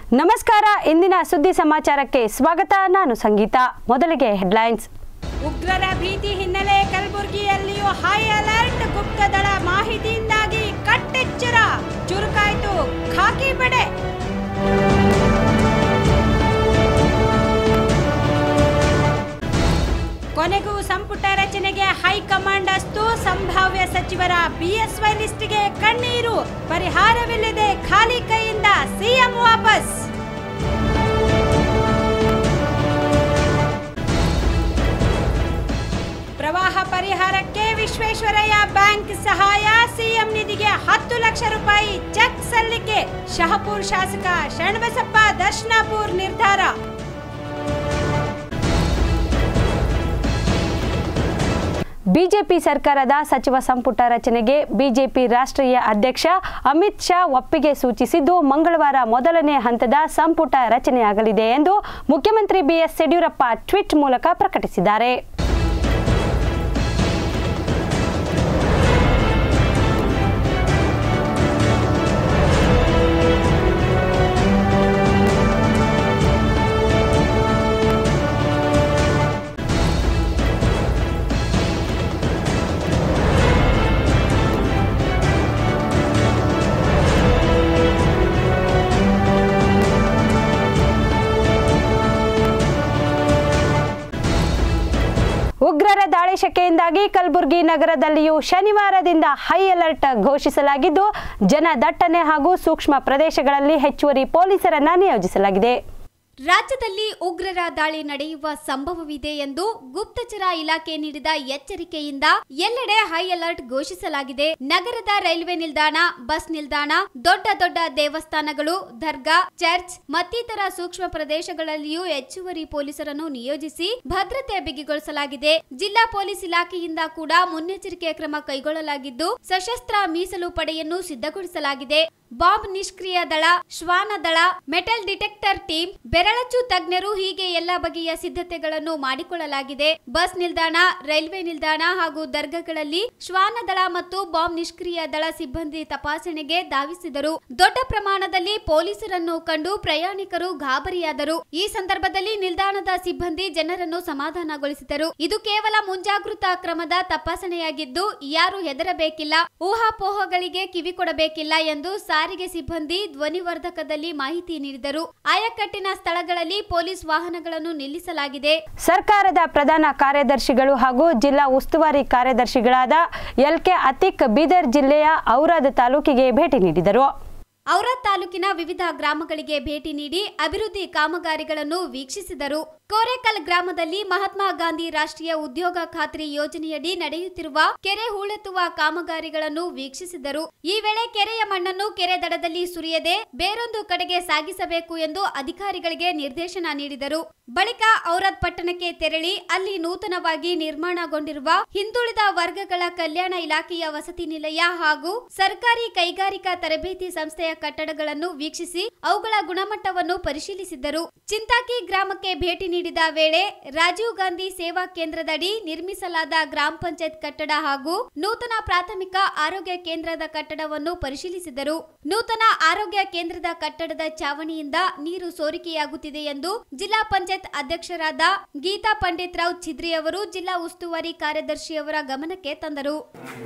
ನಮಸ್ಕಾರ ಇಂದಿನ ಸುದ್ದಿ ಸಮಾಚಾರಕ್ಕೆ ಸ್ವಾಗತ ನಾನು ಸಂಗೀತ ಮೊದಲಿಗೆ ಹೆಡ್ಲೈನ್ಸ್ ಉಗ್ರರ ಭೀತಿ ಹಿನ್ನೆಲೆ ಕಲಬುರಗಿಯಲ್ಲಿಯೂ ಹೈ ಅಲರ್ಟ್ ಗುಪ್ತದಳ ಮಾಹಿತಿಯಿಂದಾಗಿ ಕಟ್ಟೆಚ್ಚರ ಚುರುಕಾಯ್ತು ಖಾಕಿ ಪಡೆ ಕೊನೆಗೂ ಸಂಪುಟ ರಚನೆಗೆ ಹೈಕಮಾಂಡ್ ಅಸ್ತು ಸಂಭಾವ್ಯ ಸಚಿವರ ಬಿಎಸ್ವೈ ಲಿಸ್ಟ್ಗೆ ಕಣ್ಣೀರು ಪರಿಹಾರವಿಲ್ಲದೆ ಖಾಲಿ ಕೈಯಿಂದ ಸಿಎಂ ವಾಪಸ್ ಪ್ರವಾಹ ಪರಿಹಾರಕ್ಕೆ ವಿಶ್ವೇಶ್ವರಯ್ಯ ಬ್ಯಾಂಕ್ ಸಹಾಯ ಸಿಎಂ ನಿಧಿಗೆ ಹತ್ತು ಲಕ್ಷ ರೂಪಾಯಿ ಚೆಕ್ ಸಲ್ಲಿಕೆ ಶಹಪುರ್ ಶಾಸಕ ಶರಣಬಸಪ್ಪ ದರ್ಶನಾಪುರ್ ನಿರ್ಧಾರ ಬಿಜೆಪಿ ಸರ್ಕಾರದ ಸಚಿವ ಸಂಪುಟ ರಚನೆಗೆ ಬಿಜೆಪಿ ರಾಷ್ಟ್ರೀಯ ಅಧ್ಯಕ್ಷ ಅಮಿತ್ ಶಾ ಒಪ್ಪಿಗೆ ಸೂಚಿಸಿದ್ದು ಮಂಗಳವಾರ ಮೊದಲನೇ ಹಂತದ ಸಂಪುಟ ರಚನೆಯಾಗಲಿದೆ ಎಂದು ಮುಖ್ಯಮಂತ್ರಿ ಬಿಎಸ್ ಯಡಿಯೂರಪ್ಪ ಟ್ವೀಟ್ ಮೂಲಕ ಪ್ರಕಟಿಸಿದ್ದಾರೆ ಉಗ್ರರ ದಾಳಿ ಶಕೆಯಿಂದಾಗಿ ಕಲಬುರಗಿ ನಗರದಲ್ಲಿಯೂ ಶನಿವಾರದಿಂದ ಹೈ ಅಲರ್ಟ್ ಘೋಷಿಸಲಾಗಿದ್ದು ಜನ ದಟ್ಟಣೆ ಹಾಗೂ ಸೂಕ್ಷ್ಮ ಪ್ರದೇಶಗಳಲ್ಲಿ ಹೆಚ್ಚುವರಿ ಪೊಲೀಸರನ್ನ ನಿಯೋಜಿಸಲಾಗಿದೆ ರಾಜ್ಯದಲ್ಲಿ ಉಗ್ರರ ದಾಳಿ ನಡೆಯುವ ಸಂಭವವಿದೆ ಎಂದು ಗುಪ್ತಚರ ಇಲಾಖೆ ನೀಡಿದ ಎಚ್ಚರಿಕೆಯಿಂದ ಎಲ್ಲೆಡೆ ಹೈ ಅಲರ್ಟ್ ಘೋಷಿಸಲಾಗಿದೆ ನಗರದ ರೈಲ್ವೆ ನಿಲ್ದಾಣ ಬಸ್ ನಿಲ್ದಾಣ ದೊಡ್ಡ ದೊಡ್ಡ ದೇವಸ್ಥಾನಗಳು ದರ್ಗಾ ಚರ್ಚ್ ಮತ್ತಿತರ ಸೂಕ್ಷ್ಮ ಪ್ರದೇಶಗಳಲ್ಲಿಯೂ ಹೆಚ್ಚುವರಿ ಪೊಲೀಸರನ್ನು ನಿಯೋಜಿಸಿ ಭದ್ರತೆ ಬಿಗಿಗೊಳಿಸಲಾಗಿದೆ ಜಿಲ್ಲಾ ಪೊಲೀಸ್ ಇಲಾಖೆಯಿಂದ ಕೂಡ ಮುನ್ನೆಚ್ಚರಿಕೆ ಕ್ರಮ ಕೈಗೊಳ್ಳಲಾಗಿದ್ದು ಸಶಸ್ತ್ರ ಮೀಸಲು ಪಡೆಯನ್ನು ಸಿದ್ಧಗೊಳಿಸಲಾಗಿದೆ ಬಾಂಬ್ ನಿಷ್ಕ್ರಿಯ ದಳ ಶ್ವಾನ ದಳ ಮೆಟಲ್ ಡಿಟೆಕ್ಟರ್ ಟೀಮ್ ಬೆರಳಚ್ಚು ತಜ್ಞರು ಹೀಗೆ ಎಲ್ಲ ಬಗೆಯ ಸಿದ್ಧತೆಗಳನ್ನು ಮಾಡಿಕೊಳ್ಳಲಾಗಿದೆ ಬಸ್ ನಿಲ್ದಾಣ ರೈಲ್ವೆ ನಿಲ್ದಾಣ ಹಾಗೂ ದರ್ಗಗಳಲ್ಲಿ ಶ್ವಾನ ದಳ ಮತ್ತು ಬಾಂಬ್ ನಿಷ್ಕ್ರಿಯ ದಳ ಸಿಬ್ಬಂದಿ ತಪಾಸಣೆಗೆ ಧಾವಿಸಿದರು ದೊಡ್ಡ ಪ್ರಮಾಣದಲ್ಲಿ ಪೊಲೀಸರನ್ನು ಕಂಡು ಪ್ರಯಾಣಿಕರು ಗಾಬರಿಯಾದರು ಈ ಸಂದರ್ಭದಲ್ಲಿ ನಿಲ್ದಾಣದ ಸಿಬ್ಬಂದಿ ಜನರನ್ನು ಸಮಾಧಾನಗೊಳಿಸಿದರು ಇದು ಕೇವಲ ಮುಂಜಾಗೃತಾ ಕ್ರಮದ ತಪಾಸಣೆಯಾಗಿದ್ದು ಯಾರು ಹೆದರಬೇಕಿಲ್ಲ ಊಹಾಪೋಹಗಳಿಗೆ ಕಿವಿ ಕೊಡಬೇಕಿಲ್ಲ ಎಂದು ಸಾರಿಗೆ ಸಿಬ್ಬಂದಿ ಧ್ವನಿವರ್ಧಕದಲ್ಲಿ ಮಾಹಿತಿ ನೀಡಿದರು ಆಯಕಟ್ಟಿನ ಸ್ಥಳಗಳಲ್ಲಿ ಪೊಲೀಸ್ ವಾಹನಗಳನ್ನು ನಿಲ್ಲಿಸಲಾಗಿದೆ ಸರ್ಕಾರದ ಪ್ರಧಾನ ಕಾರ್ಯದರ್ಶಿಗಳು ಹಾಗೂ ಜಿಲ್ಲಾ ಉಸ್ತುವಾರಿ ಕಾರ್ಯದರ್ಶಿಗಳಾದ ಎಲ್ಕೆ ಅತಿಕ್ ಬೀದರ್ ಜಿಲ್ಲೆಯ ಔರಾದ್ ತಾಲೂಕಿಗೆ ಭೇಟಿ ನೀಡಿದರು ಔರಾದ್ ತಾಲೂಕಿನ ವಿವಿಧ ಗ್ರಾಮಗಳಿಗೆ ಭೇಟಿ ನೀಡಿ ಅಭಿವೃದ್ಧಿ ಕಾಮಗಾರಿಗಳನ್ನು ವೀಕ್ಷಿಸಿದರು ಕೋರೆಕಲ್ ಗ್ರಾಮದಲ್ಲಿ ಮಹಾತ್ಮ ಗಾಂಧಿ ರಾಷ್ಟ್ರೀಯ ಉದ್ಯೋಗ ಖಾತ್ರಿ ಯೋಜನೆಯಡಿ ನಡೆಯುತ್ತಿರುವ ಕೆರೆ ಹೂಳೆತ್ತುವ ಕಾಮಗಾರಿಗಳನ್ನು ವೀಕ್ಷಿಸಿದರು ಈ ವೇಳೆ ಕೆರೆಯ ಮಣ್ಣನ್ನು ಕೆರೆ ದಡದಲ್ಲಿ ಸುರಿಯದೆ ಬೇರೊಂದು ಕಡೆಗೆ ಸಾಗಿಸಬೇಕು ಎಂದು ಅಧಿಕಾರಿಗಳಿಗೆ ನಿರ್ದೇಶನ ನೀಡಿದರು ಬಳಿಕ ಔರಾದ್ ಪಟ್ಟಣಕ್ಕೆ ತೆರಳಿ ಅಲ್ಲಿ ನೂತನವಾಗಿ ನಿರ್ಮಾಣಗೊಂಡಿರುವ ಹಿಂದುಳಿದ ವರ್ಗಗಳ ಕಲ್ಯಾಣ ಇಲಾಖೆಯ ವಸತಿ ನಿಲಯ ಹಾಗೂ ಸರ್ಕಾರಿ ಕೈಗಾರಿಕಾ ತರಬೇತಿ ಸಂಸ್ಥೆಯ ಕಟ್ಟಡಗಳನ್ನು ವೀಕ್ಷಿಸಿ ಅವುಗಳ ಗುಣಮಟ್ಟವನ್ನು ಪರಿಶೀಲಿಸಿದ್ದರು ಚಿಂತಾಕಿ ಗ್ರಾಮಕ್ಕೆ ಭೇಟಿ ನೀಡಿದ ವೇಳೆ ರಾಜೀವ್ ಗಾಂಧಿ ಸೇವಾ ಕೇಂದ್ರದಡಿ ನಿರ್ಮಿಸಲಾದ ಗ್ರಾಮ ಪಂಚಾಯತ್ ಕಟ್ಟಡ ಹಾಗೂ ನೂತನ ಪ್ರಾಥಮಿಕ ಆರೋಗ್ಯ ಕೇಂದ್ರದ ಕಟ್ಟಡವನ್ನು ಪರಿಶೀಲಿಸಿದರು ನೂತನ ಆರೋಗ್ಯ ಕೇಂದ್ರದ ಕಟ್ಟಡದ ಚಾವಣಿಯಿಂದ ನೀರು ಸೋರಿಕೆಯಾಗುತ್ತಿದೆ ಎಂದು ಜಿಲ್ಲಾ ಪಂಚಾಯತ್ ಅಧ್ಯಕ್ಷರಾದ ಗೀತಾ ಪಂಡಿತ್ ರಾವ್ ಛಿದ್ರಿ ಅವರು ಜಿಲ್ಲಾ ಉಸ್ತುವಾರಿ ಕಾರ್ಯದರ್ಶಿಯವರ ಗಮನಕ್ಕೆ ತಂದರು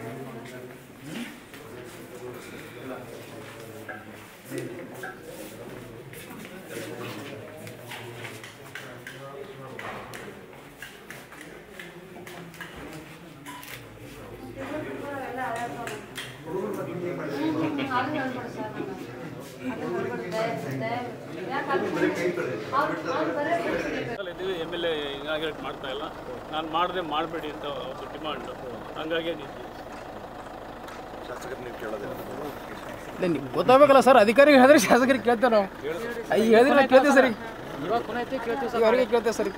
ಇದ್ದೀವಿ ಎಮ್ ಎಲ್ ಎ ಇನಾಗ್ರೇಟ್ ಮಾಡ್ತಾ ಇಲ್ಲ ನಾನು ಮಾಡಿದ್ರೆ ಮಾಡಬೇಡಿ ಅಂತ ಒಂದು ಡಿಮಾಂಡು ಹಂಗಾಗಿ ನಿಂತಿದ್ದೀನಿ ಇಲ್ಲ ನಿಮ್ಗೆ ಗೊತ್ತಾಗಬೇಕಲ್ಲ ಸರ್ ಅಧಿಕಾರಿಗೆ ಹೇಳಿದ್ರೆ ಶಾಸಕರಿಗೆ ಕೇಳ್ತೇವೆ ನಾವು ಈಗ ಹೇಳಿದ್ರೆ ನಾವು ಕೇಳ್ತೇವೆ ಸರ್ ಈಗ ಅವರಿಗೆ ಕೇಳ್ತೇವೆ ಸರ್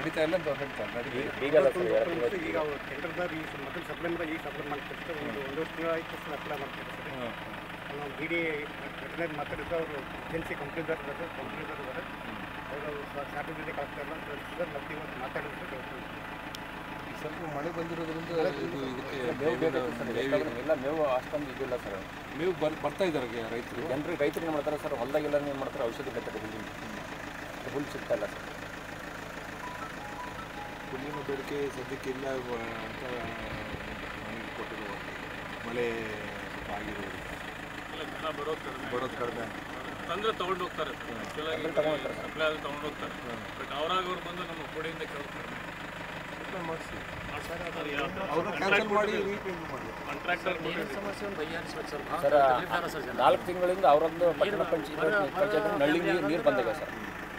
ನಡೀತಾ ಇಲ್ಲ ಅಂತ ಅವ್ರು ಹೇಳ್ತಾರೆ ನಡೀತಾ ಈಗ ಅಲ್ಲ ಸರ್ ಎರಡು ತಿಂಗಳು ಈಗ ಅವ್ರು ಟೆಂಡರ್ದಾರ ಈ ಮೊದಲು ಸಪ್ಲೈ ಮಾಡಿ ಈಗ ಸಪ್ಲೈ ಮಾಡ್ತಾರೆ ಸರ್ ಒಂದು ಒಂದು ವರ್ಷ ತಿಂಗಳು ಆಯ್ತು ಸರ್ ಅಪ್ಲೈ ಮಾಡ್ತಾರೆ ಸರ್ ನಾವು ಡಿ ಡಿ ವೆಟನರಿ ಮಾತಾಡಿದ್ರೆ ಅವರು ಏಜೆನ್ಸಿ ಕಂಪ್ನಿದಾರ ಇದ್ದಾರೆ ಕಂಪ್ನಿದಾರ ಇದ್ದಾರೆ ಅವರು ಶಾರ್ಟೇಜ್ ಜೊತೆ ಕಳಿಸ್ತಾ ಇಲ್ಲ ಸರ್ ಮತ್ತೆ ಇವತ್ತು ಮಾತಾಡಿದ್ರೆ ಈಗ ಸ್ವಲ್ಪ ಮಳೆ ಬಂದಿರೋದ್ರಿಂದ ಇದು ಇದಕ್ಕೆ ಮೇವು ಬೇಕಾಗುತ್ತೆ ಸರ್ ಬೇಕಾದ್ರೆ ಎಲ್ಲ ಮೇವು ಅಷ್ಟೊಂದು ಇದಿಲ್ಲ ಸರ್ ಮೇವು ಬರ್ ಬರ್ತಾ ಇದ್ದಾರೆ ರೈತರು ಜನರಿಗೆ ರೈತರು ಏನು ಮಾಡ್ತಾರೆ ಸರ್ ಹೊಲದಾಗೆಲ್ಲ ಏನು ಮಾಡ್ತಾರೆ ಔಷಧಿ ಬೇಕಾದ್ರೆ ಹುಲ್ಲಿನ ಹುಲ್ಲು ಸಿಗ್ತಾ ಇಲ್ಲ ಸರ್ ಹುಲ್ಲಿನ ಬೇಡಿಕೆ ಸದ್ಯಕ್ಕೆ ಇಲ್ಲ ವ- ಅಂತ ಮನವಿ ಕೊಟ್ಟಿರುವ ಮಳೆ ಸ್ವಲ್ಪ ಆಗಿರೋದು ಎಲ್ಲ ಜನ ಬರೋದು ಕಡಿಮೆ ಬರೋದು ಕಡಿಮೆ ತಂದ್ರೆ ತಗೊಂಡು ಹೋಗ್ತಾರೆ ಆ್ಯಕ್ಚುಲಾಗಿ ಸಪ್ಲೈ ಆದ್ರೆ ತಗೊಂಡು ಹೋಗ್ತಾರೆ ಬಟ್ ಅವರಾಗ ಅವ್ರು ಬಂದು ನಮ್ಮ ಕೊಡೆಯಿಂದ ಕೇಳ್ತಾರೆ ಮಾಡಿಸಿ ಕಾಂಟ್ರಾಕ್ಟರ್ ಅವ್ರನ್ನ ಕ್ಯಾನ್ಸಲ್ ಮಾಡಿ ರೀಪೇಂಟ್ ಮಾಡಿ ಸರ್ ನಾಲ್ಕು ತಿಂಗಳಿಂದ ಅವರೊಂದು ಪಟ್ಟಣ ಪಂಚಾಯತ್ ಪಂಚಾಯತ್ ನಳ್ಳಿ ನೀರು ನೀರು ಬಂದಿದೆ ಸರ್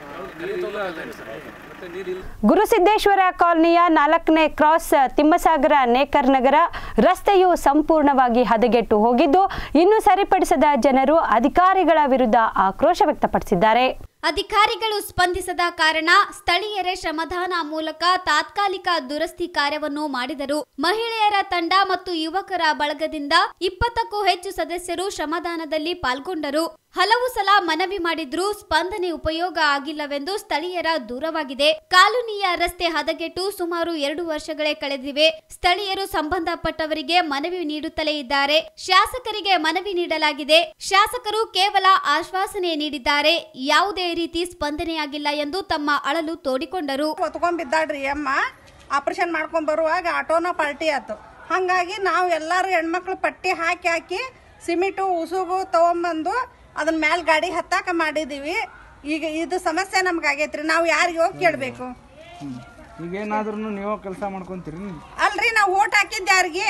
ಮತ್ತೆ ನೀರಿಲ್ಲ ಗುರುಸಿದ್ದೇಶ್ವರ ಕಾಲನಿಯ ನಾಲ್ಕನೇ ಕ್ರಾಸ್ ತಿಮ್ಮಸಾಗರ ನೇಕರ್ ನಗರ ರಸ್ತೆಯು ಸಂಪೂರ್ಣವಾಗಿ ಹದಗೆಟ್ಟು ಹೋಗಿದ್ದು ಇನ್ನು ಸರಿಪಡಿಸದ ಜನರು ಅಧಿಕಾರಿಗಳ ವಿರುದ್ಧ ಆಕ್ರೋಶ ವ್ಯಕ್ತಪಡಿಸಿದ್ದಾರೆ ಅಧಿಕಾರಿಗಳು ಸ್ಪಂದಿಸದ ಕಾರಣ ಸ್ಥಳೀಯರೇ ಶ್ರಮದಾನ ಮೂಲಕ ತಾತ್ಕಾಲಿಕ ದುರಸ್ತಿ ಕಾರ್ಯವನ್ನು ಮಾಡಿದರು ಮಹಿಳೆಯರ ತಂಡ ಮತ್ತು ಯುವಕರ ಬಳಗದಿಂದ ಇಪ್ಪತ್ತಕ್ಕೂ ಹೆಚ್ಚು ಸದಸ್ಯರು ಶ್ರಮದಾನದಲ್ಲಿ ಪಾಲ್ಗೊಂಡರು ಹಲವು ಸಲ ಮನವಿ ಮಾಡಿದ್ರೂ ಸ್ಪಂದನೆ ಉಪಯೋಗ ಆಗಿಲ್ಲವೆಂದು ಸ್ಥಳೀಯರ ದೂರವಾಗಿದೆ ಕಾಲೋನಿಯ ರಸ್ತೆ ಹದಗೆಟ್ಟು ಸುಮಾರು ಎರಡು ವರ್ಷಗಳೇ ಕಳೆದಿವೆ ಸ್ಥಳೀಯರು ಸಂಬಂಧಪಟ್ಟವರಿಗೆ ಮನವಿ ನೀಡುತ್ತಲೇ ಇದ್ದಾರೆ ಶಾಸಕರಿಗೆ ಮನವಿ ನೀಡಲಾಗಿದೆ ಶಾಸಕರು ಕೇವಲ ಆಶ್ವಾಸನೆ ನೀಡಿದ್ದಾರೆ ಯಾವುದೇ ರೀತಿ ಸ್ಪಂದನೆಯಾಗಿಲ್ಲ ಎಂದು ತಮ್ಮ ಅಳಲು ತೋಡಿಕೊಂಡರು ಹೊತ್ಕೊಂಡ್ಬಿದ್ದಾಳ್ರಿ ಅಮ್ಮ ಆಪರೇಷನ್ ಮಾಡ್ಕೊಂಡ್ ಬರುವಾಗ ಆಟೋನ ಪಾಲ್ಟಿ ಆಯ್ತು ಹಾಗಾಗಿ ನಾವು ಎಲ್ಲರೂ ಹೆಣ್ಮಕ್ಳು ಪಟ್ಟಿ ಹಾಕಿ ಹಾಕಿ ಸಿಮೆಂಟು ಉಸುಗು ತಗೊಂಬಂದು ಅದನ್ನ ಮ್ಯಾಲ್ ಗಾಡಿ ಹತ್ತಾಕ ಮಾಡಿದೀವಿ ಈಗ ಇದು ಸಮಸ್ಯೆ ನಮ್ಗೆ ಆಗೈತ್ರಿ ನಾವು ಯಾರಿಗೆ ಹೋಗಿ ಕೇಳಬೇಕು ಈಗೇನಾದ್ರೂ ನೀವು ಕೆಲಸ ಮಾಡ್ಕೊಂತೀರಿ ಅಲ್ರಿ ನಾವು ಓಟ್ ಹಾಕಿದ್ದು ಯಾರಿಗೆ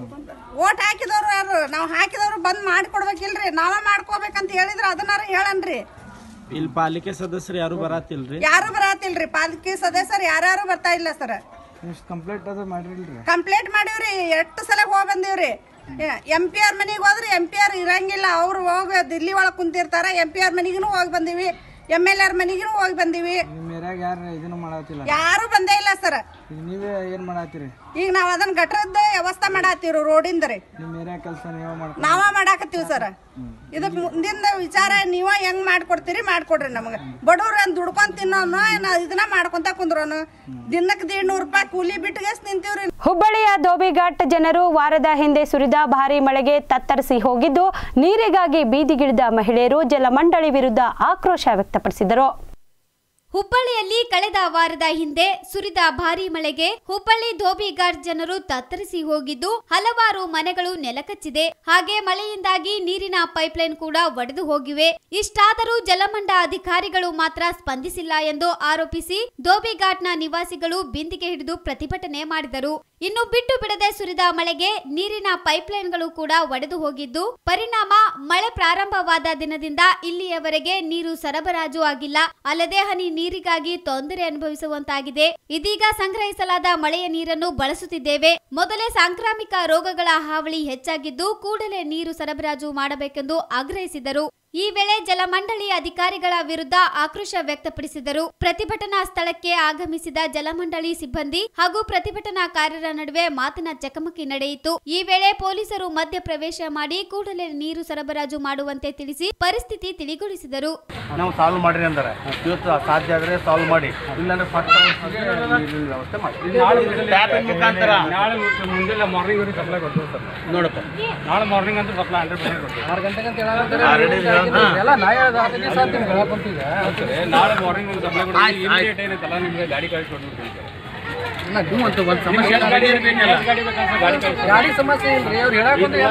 ಓಟ್ ಹಾಕಿದವ್ರು ಯಾರು ನಾವು ಹಾಕಿದವ್ರು ಬಂದ್ ಮಾಡಿಕೊಡ್ಬೇಕಿಲ್ರಿ ನಾವೇ ಮಾಡ್ಕೋಬೇಕಂತ ಹೇಳಿದ್ರೆ ಅದನ್ನಾರು ಹೇಳನ್ರಿ ಇಲ್ಲಿ ಪಾಲಿಕೆ ಸದಸ್ಯರು ಯಾರು ಬರತ್ತಿಲ್ರಿ ಯಾರು ಬರತ್ತಿಲ್ರಿ ಪಾಲಿಕೆ ಸದಸ್ಯರು ಯಾರ್ಯಾರು ಬರ್ತಾ ಇಲ್ಲ ಸರ್ ಎಷ್ಟು ಕಂಪ್ಲೇಂಟ್ ಅದು ಮಾಡಿರಿಲ್ರಿ ಕಂಪ್ಲೇಂಟ್ ಮಾಡೀವ್ರಿ ಎಷ್ಟು ಸಲ ಹೋಗಿ ಬಂದೀವ್ರಿ ಎಂ ಪಿ ಆರ್ ಮನೆಗೆ ಹೋದ್ರೆ ಎಂ ಪಿ ಆರ್ ಇರಂಗಿಲ್ಲ ಅವ್ರು ಹೋಗಿ ದಿಲ್ಲಿ ಒಳಗೆ ಕುಂತಿರ್ತಾರ ಎಂ ಪಿ ಆರ್ ಮನೆಗೂ ಹೋಗಿ ಬಂದೀವಿ ಎಮ್ ಎಲ್ ಆರ್ ಮನೆಗೂ ಹೋಗಿ ಬಂದೀವಿ ನಿಮ್ಮ ಏರಿಯಾಗ ಯಾರು ಇದನ್ನು ಮಾಡತ್ತಿಲ್ಲ ಯಾರು ಬಂದೇ ಇಲ್ಲ ಸರ್ ಈಗ ನೀವೇ ಏನು ಮಾಡತ್ತೀರಿ ಈಗ ನಾವ್ ಅದನ್ನ ಗಟ್ರದ ವ್ಯವಸ್ಥೆ ಮಾಡತ್ತೀವ್ರಿ ರೋಡಿಂದ ರೀ ನಿಮ್ಮ ಏರಿಯಾ ಕೆಲಸ ನೀವೇ ಮಾಡ್ಕೊಂಡು ನಾವ ಮಾಡಾಕತ್ತೀವಿ ಸರ್ ಇದಕ್ ಮುಂದಿನ ವಿಚಾರ ನೀವ ಹೆಂಗ್ ಮಾಡ್ಕೊಡ್ತೀರಿ ಮಾಡ್ಕೊಡ್ರಿ ನಮಗ ಬಡವ್ರ ದುಡ್ಕೊಂಡ್ ತಿನ್ನೋನು ಏನ ಇದನ್ನ ಮಾಡ್ಕೊಂತ ಕುಂದ್ರೋನು ದಿನಕ್ಕೆ ದೇಡ್ನೂರು ರೂಪಾಯಿ ಕೂಲಿ ಬಿಟ್ಟಿಗೆಸ್ ನಿಂತೀವ್ರಿ ಹುಬ್ಬಳ್ಳಿಯ ಧೋಬಿಘಾಟ್ ಜನರು ವಾರದ ಹಿಂದೆ ಸುರಿದ ಭಾರೀ ಮಳೆಗೆ ತತ್ತರಿಸಿ ಹೋಗಿದ್ದು ನೀರಿಗಾಗಿ ಬೀದಿಗಿಳಿದ ಮಹಿಳೆಯರು ಜಲಮಂಡಳಿ ವಿರುದ್ಧ ಆಕ್ರೋಶ ವ್ಯಕ್ತಪಡಿಸಿದರು ಹುಬ್ಬಳ್ಳಿಯಲ್ಲಿ ಕಳೆದ ವಾರದ ಹಿಂದೆ ಸುರಿದ ಭಾರೀ ಮಳೆಗೆ ಹುಬ್ಬಳ್ಳಿ ಧೋಬಿಘಾಟ್ ಜನರು ತತ್ತರಿಸಿ ಹೋಗಿದ್ದು ಹಲವಾರು ಮನೆಗಳು ನೆಲಕಚ್ಚಿದೆ ಹಾಗೆ ಮಳೆಯಿಂದಾಗಿ ನೀರಿನ ಪೈಪ್ಲೈನ್ ಕೂಡ ಒಡೆದು ಹೋಗಿವೆ ಇಷ್ಟಾದರೂ ಜಲಮಂಡ ಅಧಿಕಾರಿಗಳು ಮಾತ್ರ ಸ್ಪಂದಿಸಿಲ್ಲ ಎಂದು ಆರೋಪಿಸಿ ಧೋಬಿಘಾಟ್ನ ನಿವಾಸಿಗಳು ಬಿಂದಿಗೆ ಹಿಡಿದು ಪ್ರತಿಭಟನೆ ಮಾಡಿದರು ಇನ್ನು ಬಿಟ್ಟು ಬಿಡದೆ ಸುರಿದ ಮಳೆಗೆ ನೀರಿನ ಪೈಪ್ಲೈನ್ಗಳು ಕೂಡ ಒಡೆದು ಹೋಗಿದ್ದು ಪರಿಣಾಮ ಮಳೆ ಪ್ರಾರಂಭವಾದ ದಿನದಿಂದ ಇಲ್ಲಿಯವರೆಗೆ ನೀರು ಸರಬರಾಜು ಆಗಿಲ್ಲ ಅಲ್ಲದೆ ಹನಿ ನೀರಿಗಾಗಿ ತೊಂದರೆ ಅನುಭವಿಸುವಂತಾಗಿದೆ ಇದೀಗ ಸಂಗ್ರಹಿಸಲಾದ ಮಳೆಯ ನೀರನ್ನು ಬಳಸುತ್ತಿದ್ದೇವೆ ಮೊದಲೇ ಸಾಂಕ್ರಾಮಿಕ ರೋಗಗಳ ಹಾವಳಿ ಹೆಚ್ಚಾಗಿದ್ದು ಕೂಡಲೇ ನೀರು ಸರಬರಾಜು ಮಾಡಬೇಕೆಂದು ಆಗ್ರಹಿಸಿದರು ಈ ವೇಳೆ ಜಲಮಂಡಳಿ ಅಧಿಕಾರಿಗಳ ವಿರುದ್ಧ ಆಕ್ರೋಶ ವ್ಯಕ್ತಪಡಿಸಿದರು ಪ್ರತಿಭಟನಾ ಸ್ಥಳಕ್ಕೆ ಆಗಮಿಸಿದ ಜಲಮಂಡಳಿ ಸಿಬ್ಬಂದಿ ಹಾಗೂ ಪ್ರತಿಭಟನಾಕಾರರ ನಡುವೆ ಮಾತಿನ ಚಕಮಕಿ ನಡೆಯಿತು ಈ ವೇಳೆ ಪೊಲೀಸರು ಮಧ್ಯ ಪ್ರವೇಶ ಮಾಡಿ ಕೂಡಲೇ ನೀರು ಸರಬರಾಜು ಮಾಡುವಂತೆ ತಿಳಿಸಿ ಪರಿಸ್ಥಿತಿ ತಿಳಿಗೊಳಿಸಿದರು ನಾವು ಸಾಲ್ವ್ ಮಾಡ್ರಿ ಅಂತಾರೆ ಇವತ್ತು ಸಾಧ್ಯ ಆದರೆ ಸಾಲ್ವ್ ಮಾಡಿ ಇಲ್ಲಾಂದ್ರೆ ಫಸ್ಟ್ ವ್ಯವಸ್ಥೆ ಮಾಡಿ ಟ್ಯಾಪಿನ ಮುಖಾಂತರ ನಾಳೆ ಮುಂಜಾನೆ ಮಾರ್ನಿಂಗ್ ಸಪ್ಲೈ ಕೊಡ್ತೀವಿ ಸರ್ ನೋಡಪ್ಪ ನಾಳೆ ಮಾರ್ನಿಂಗ್ ಅಂತ ಸಪ್ಲೈ ಹಂಡ್ರೆಡ್ ಪರ್ಸೆಂಟ್ ಕೊಡ್ತೀವಿ ಆರು ಗಂಟೆಗೆ ಅಂತ Already ಹೇಳ್ದೆ. ಎಲ್ಲ ನಾ ಹೇಳೋದು ಹತ್ತು ದಿವಸ ಅಂತ ನಿಮ್ಗೆ ಹೇಳಕ್ಕಂತೀಗ ನಾಳೆ ಮಾರ್ನಿಂಗ್ ಒಂದು ಸಪ್ಲೈ ಕೊಡ್ತೀವಿ ಇಮಿಡಿಯೇಟ್ ಏನೈತಲ್ಲ ನಿಮಗೆ ಗಾಡಿ ಕಳಿಸ್ಕೊಡ್ಬಿಡ್ತೀವಿ ಇಲ್ಲ ನೀವು ಅಂತ ಒಂದು ಸಮಸ್ಯೆ ಗಾಡಿ ಬೇಕಲ್ಲ ಗಾಡಿ ಬೇಕಂತ ಗಾಡಿ ಕಳಿಸ್ಕೊಡ್ತೀವಿ ಗಾಡಿ ಸಮಸ್ಯೆ ಇಲ್ರಿ ಅವ್ರು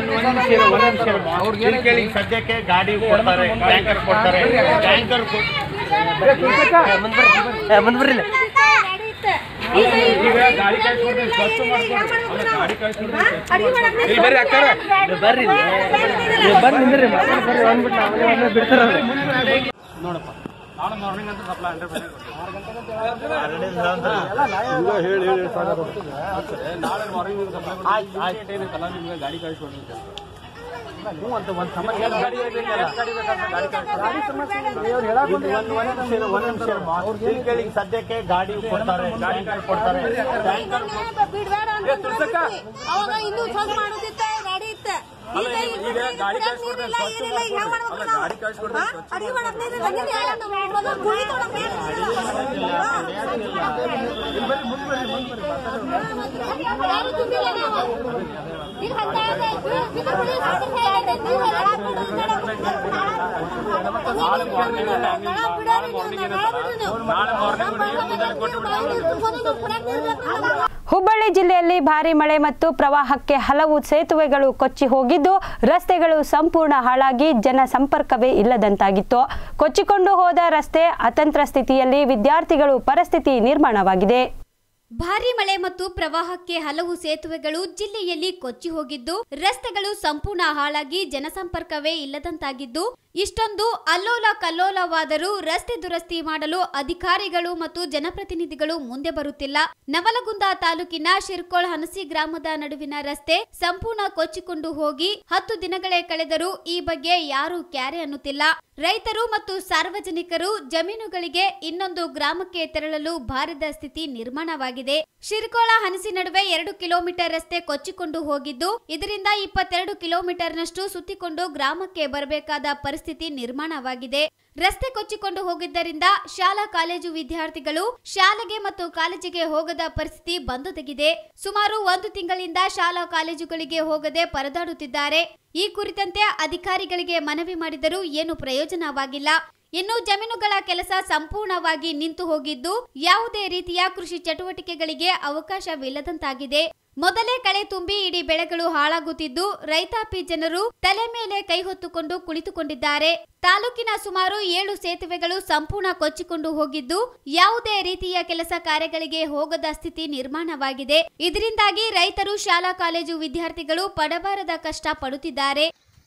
ಹೇಳಕ್ ಅವ್ರಿಗೆ ಕೇಳಿ ಸದ್ಯಕ್ಕೆ ಗಾಡಿ ಕೊಡ್ತಾರೆ ಟ್ಯಾಂಕರ್ ಕೊಡ್ತಾರೆ ಟ್ಯಾಂಕರ್ ಈಗ ಗಾಡಿ ಕಳಿಸ್ಕೊಡ್ತೀವಿ ಸ್ವಚ್ಛ ಮಾಡ್ಕೊಡ್ತೀವಿ ಅಲ್ಲ, ಗಾಡಿ ಕಳಿಸ್ಕೊಡ್ತೀವಿ ಇಲ್ಲಿ ಬರ್ರಿ ಅಕ್ಕಾರ ಬರ್ರಿ ಬಂದು ನಿಂದ್ರಿ ಬಿಡ್ತಾರಲ್ರಿ ನೋಡಪ್ಪ ನಾಳೆ ಮಾರ್ನಿಂಗ್ ಅಂತ ಸಪ್ಲೈ ಹಂಡ್ರೆಡ್ ಪರ್ಸೆಂಟ್ ಕೊಡ್ತೀವಿ ನಾಳೆ ಮಾರ್ನಿಂಗ್ ಸಪ್ಲೈ ಏನೈತಲ್ಲ ನಿಮಗೆ ಗಾಡಿ ಕಳಿಸ್ಕೊಡ್ತೀವಿ ಹ್ಞೂ ಅಂತ ಒಂದು ಸಮಸ್ಯೆ ಎರಡು ಗಾಡಿ ಇದೆ ಅಲ್ಲ. ಗಾಡಿ ಸಮಸ್ಯೆ ಇಲ್ಲ. ಅವ್ರು ಹೇಳಕ್ಕೊಂದು ಒಂದ್ ನಿಮಿಷ ಒಂದ್ ನಿಮಿಷ ಅವ್ರು ಕೇಳಿ ಸದ್ಯಕ್ಕೆ ಗಾಡಿ ಕೊಡ್ತಾರೆ ಗಾಡಿ ಕೊಡ್ತಾರೆ ಟ್ಯಾಂಕರ್ ಅವಾಗ ಇನ್ನೂ ಸ್ವಲ್ಪ ಮಾಡೋದಿತ್ತ ಗಾಡಿ ಇತ್ತ ಅಲ್ಲ, ಈಗ- ಈಗ ಗಾಡಿ ಕಳ್ಸ್ಕೊಡ್ತಾರೆ, ಸ್ವಚ್ಛ ಮಾಡ್ಕೊಡ್ತಾರೆ. ಅಲ್ಲ, ಗಾಡಿ ಕಳ್ಸ್ಕೊಡ್ತಾರೆ, ಸ್ವಚ್ಛ ಅಡಿಗೆ ಮಾಡಕ್ ನೀರಿಲ್ಲ, ನೀರಿಲ್ಲ, ನಮ್ಮ ಗುಳಿ ತೊಗೊಳಕ್ ನೀರಿಲ್ಲ. ಯಾರು ತುಂಬಿಲ್ಲ ನಾವು. ಈಗ ಹತ್ತ ಇದೆ, ಬಿದ್ದು ಬಿಡಿ, ಸಾಕು ಇದೆ, ನೀವು ಎಲ್ಲ ಬಿಡು, ನಳ ಬಿಡು, ನಾಳೆ ಮಾರ್ನಿಂಗ್ ನಳ ಬಿಡೋರು ನೀವು, ನಳ ಬಿಡು ನೀವು. ನಾಳೆ ಮಾರ್ನಿಂಗ್ ನೀವು ಮುಂದೆ ಕೊಟ್ಟು ಬಾಯಿ ನೀರು ತುಂಬೋದು, ಕುಡಿಯಕ್ ನೀರು ಬೇಕು. ಹುಬ್ಬಳ್ಳಿ ಜಿಲ್ಲೆಯಲ್ಲಿ ಭಾರಿ ಮಳೆ ಮತ್ತು ಪ್ರವಾಹಕ್ಕೆ ಹಲವು ಸೇತುವೆಗಳು ಕೊಚ್ಚಿ ಹೋಗಿದ್ದು ರಸ್ತೆಗಳು ಸಂಪೂರ್ಣ ಹಾಳಾಗಿ ಜನ ಸಂಪರ್ಕವೇ ಇಲ್ಲದಂತಾಗಿತ್ತು ಕೊಚ್ಚಿಕೊಂಡು ಹೋದ ರಸ್ತೆ ಅತಂತ್ರ ಸ್ಥಿತಿಯಲ್ಲಿ ವಿದ್ಯಾರ್ಥಿಗಳು ಪರಿಸ್ಥಿತಿ ನಿರ್ಮಾಣವಾಗಿದೆ ಭಾರಿ ಮಳೆ ಮತ್ತು ಪ್ರವಾಹಕ್ಕೆ ಹಲವು ಸೇತುವೆಗಳು ಜಿಲ್ಲೆಯಲ್ಲಿ ಕೊಚ್ಚಿ ಹೋಗಿದ್ದು ರಸ್ತೆಗಳು ಸಂಪೂರ್ಣ ಹಾಳಾಗಿ ಜನಸಂಪರ್ಕವೇ ಇಲ್ಲದಂತಾಗಿದ್ದು ಇಷ್ಟೊಂದು ಅಲ್ಲೋಲ ಕಲ್ಲೋಲವಾದರೂ ರಸ್ತೆ ದುರಸ್ತಿ ಮಾಡಲು ಅಧಿಕಾರಿಗಳು ಮತ್ತು ಜನಪ್ರತಿನಿಧಿಗಳು ಮುಂದೆ ಬರುತ್ತಿಲ್ಲ ನವಲಗುಂದ ತಾಲೂಕಿನ ಶಿರ್ಕೋಳ್ ಹನಸಿ ಗ್ರಾಮದ ನಡುವಿನ ರಸ್ತೆ ಸಂಪೂರ್ಣ ಕೊಚ್ಚಿಕೊಂಡು ಹೋಗಿ ಹತ್ತು ದಿನಗಳೇ ಕಳೆದರೂ ಈ ಬಗ್ಗೆ ಯಾರೂ ಕ್ಯಾರೆ ಅನ್ನುತ್ತಿಲ್ಲ ರೈತರು ಮತ್ತು ಸಾರ್ವಜನಿಕರು ಜಮೀನುಗಳಿಗೆ ಇನ್ನೊಂದು ಗ್ರಾಮಕ್ಕೆ ತೆರಳಲು ಬಾರದ ಸ್ಥಿತಿ ನಿರ್ಮಾಣವಾಗಿದೆ ಶಿರ್ಕೋಳ ಹನಸಿ ನಡುವೆ ಎರಡು ಕಿಲೋಮೀಟರ್ ರಸ್ತೆ ಕೊಚ್ಚಿಕೊಂಡು ಹೋಗಿದ್ದು ಇದರಿಂದ ಇಪ್ಪತ್ತೆರಡು ಕಿಲೋಮೀಟರ್ನಷ್ಟು ಸುತ್ತಿಕೊಂಡು ಗ್ರಾಮಕ್ಕೆ ಬರಬೇಕಾದ ಪರಿಸ್ಥಿತಿ ನಿರ್ಮಾಣವಾಗಿದೆ ರಸ್ತೆ ಕೊಚ್ಚಿಕೊಂಡು ಹೋಗಿದ್ದರಿಂದ ಶಾಲಾ ಕಾಲೇಜು ವಿದ್ಯಾರ್ಥಿಗಳು ಶಾಲೆಗೆ ಮತ್ತು ಕಾಲೇಜಿಗೆ ಹೋಗದ ಪರಿಸ್ಥಿತಿ ಬಂದೊದಗಿದೆ ಸುಮಾರು ಒಂದು ತಿಂಗಳಿಂದ ಶಾಲಾ ಕಾಲೇಜುಗಳಿಗೆ ಹೋಗದೆ ಪರದಾಡುತ್ತಿದ್ದಾರೆ ಈ ಕುರಿತಂತೆ ಅಧಿಕಾರಿಗಳಿಗೆ ಮನವಿ ಮಾಡಿದರೂ ಏನು ಪ್ರಯೋಜನವಾಗಿಲ್ಲ ಇನ್ನು ಜಮೀನುಗಳ ಕೆಲಸ ಸಂಪೂರ್ಣವಾಗಿ ನಿಂತು ಹೋಗಿದ್ದು ಯಾವುದೇ ರೀತಿಯ ಕೃಷಿ ಚಟುವಟಿಕೆಗಳಿಗೆ ಅವಕಾಶವಿಲ್ಲದಂತಾಗಿದೆ ಮೊದಲೇ ಕಳೆ ತುಂಬಿ ಇಡೀ ಬೆಳೆಗಳು ಹಾಳಾಗುತ್ತಿದ್ದು ರೈತಾಪಿ ಜನರು ತಲೆ ಮೇಲೆ ಕೈ ಹೊತ್ತುಕೊಂಡು ಕುಳಿತುಕೊಂಡಿದ್ದಾರೆ ತಾಲೂಕಿನ ಸುಮಾರು ಏಳು ಸೇತುವೆಗಳು ಸಂಪೂರ್ಣ ಕೊಚ್ಚಿಕೊಂಡು ಹೋಗಿದ್ದು ಯಾವುದೇ ರೀತಿಯ ಕೆಲಸ ಕಾರ್ಯಗಳಿಗೆ ಹೋಗದ ಸ್ಥಿತಿ ನಿರ್ಮಾಣವಾಗಿದೆ ಇದರಿಂದಾಗಿ ರೈತರು ಶಾಲಾ ಕಾಲೇಜು ವಿದ್ಯಾರ್ಥಿಗಳು ಪಡಬಾರದ ಕಷ್ಟ ಪಡುತ್ತಿದ್ದಾರೆ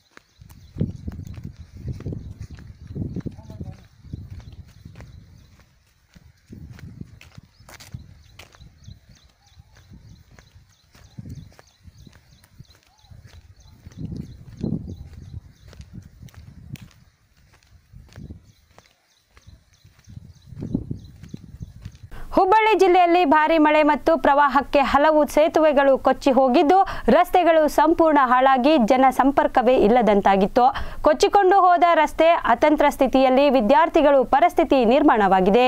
ಹುಬ್ಬಳ್ಳಿ ಜಿಲ್ಲೆಯಲ್ಲಿ ಭಾರಿ ಮಳೆ ಮತ್ತು ಪ್ರವಾಹಕ್ಕೆ ಹಲವು ಸೇತುವೆಗಳು ಕೊಚ್ಚಿ ಹೋಗಿದ್ದು ರಸ್ತೆಗಳು ಸಂಪೂರ್ಣ ಹಾಳಾಗಿ ಜನ ಸಂಪರ್ಕವೇ ಇಲ್ಲದಂತಾಗಿತ್ತು ಕೊಚ್ಚಿಕೊಂಡು ಹೋದ ರಸ್ತೆ ಅತಂತ್ರ ಸ್ಥಿತಿಯಲ್ಲಿ ವಿದ್ಯಾರ್ಥಿಗಳು ಪರಿಸ್ಥಿತಿ ನಿರ್ಮಾಣವಾಗಿದೆ